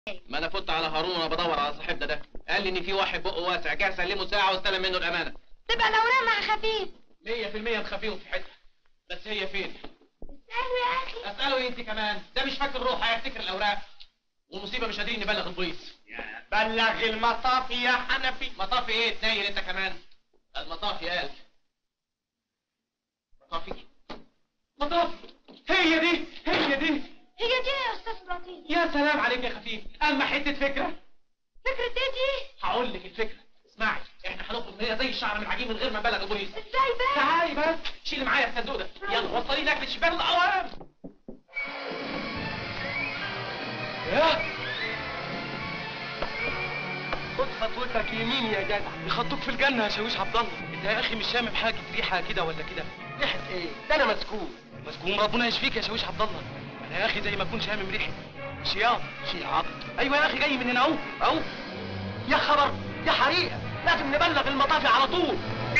ما انا فت على هارون وانا بدور على صاحبنا ده قال لي ان في واحد بقه واسع جه اسلمه ساعه واستلم منه الامانه تبقى الاوراق مع خفيف 100% مخفيهم في حته بس هي فين اسأله يا اخي اساله إيه انت كمان ده مش فاكر روح هيفتكر الاوراق والمصيبه مش قادرين نبلغ البوليس بلغ المطافي يا حنفي مطافي ايه تنيل انت كمان المطافي قال مطافي مطافي هي دي هي دي هي دي يا استاذ لطيف يا سلام عليك يا خفيف اما حته فكره فكرة ايه دي؟ هقول لك الفكره اسمعي احنا هنخرج من هنا زي الشعر من العجين من غير ما نبلغ البوليس ازاي بقى؟ تعالي بس شيلي معايا الصندوق ده يلا وصلي لك للشباك الاوام يا خد خطوتك يمين يا جدع يخطوك في الجنه يا شاويش عبد الله انت يا اخي مش شامم حاجه ريحه كده ولا كده ريحه ايه ده انا مسكون مسكون ربنا يشفيك يا شاويش عبد الله انا يا اخي زي ما اكون شامم ريحه شياط شيعط ايوه يا اخي جاي من هنا اهو اهو يا خبر يا حريقه لازم نبلغ المطافي على طول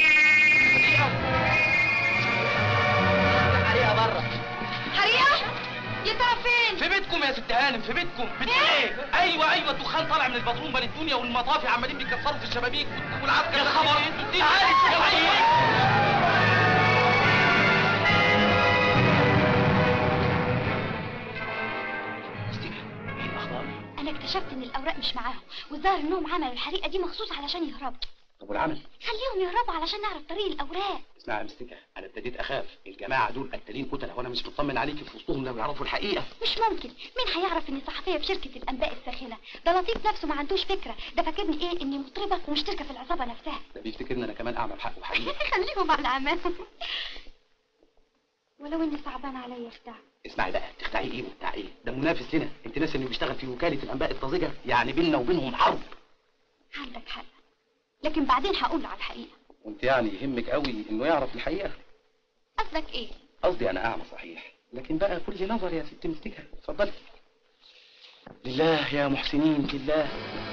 عليها بره حريقة؟ يا ترى فين؟ في بيتكم يا ست هانم في بيتكم بتقول ايه ايوه ايوه الدخان طالع من الباتروم بين الدنيا والمطافي عمالين بيكسروا في الشبابيك والعسكر يا خبر. انتوا تعالي ايه الاخبار انا اكتشفت ان الاوراق مش معاهم والظاهر انهم عملوا الحريقة دي مخصوص علشان يهربوا طب والعمل خليهم يهربوا علشان نعرف طريق الاوراق اسمع يا مستكة انا ابتديت اخاف الجماعه دول قتالين قتله وانا مش مطمن عليكي في وسطهم لو يعرفوا الحقيقه مش ممكن مين هيعرف اني صحفية في شركة الانباء الساخنة ده لطيف نفسه ما عندوش فكرة ده فاكرني ايه اني مطربة ومشتركة في العصابة نفسها ده بيفتكرني انا كمان اعمل حق وحقيقه خليهم على امان ولو اني صعبان عليا اخدع اسمعي بقى تخدعي ايه وبتاع ايه ده منافس لنا انت ناسي انه بيشتغل في وكاله الانباء الطازجه يعني بيننا وبينهم حرب عندك حق لكن بعدين هقول له على الحقيقة وانت يعني يهمك قوي انه يعرف الحقيقه قصدك ايه قصدي انا اعمى صحيح لكن بقى كل نظر يا ست مستكة اتفضلي لله يا محسنين لله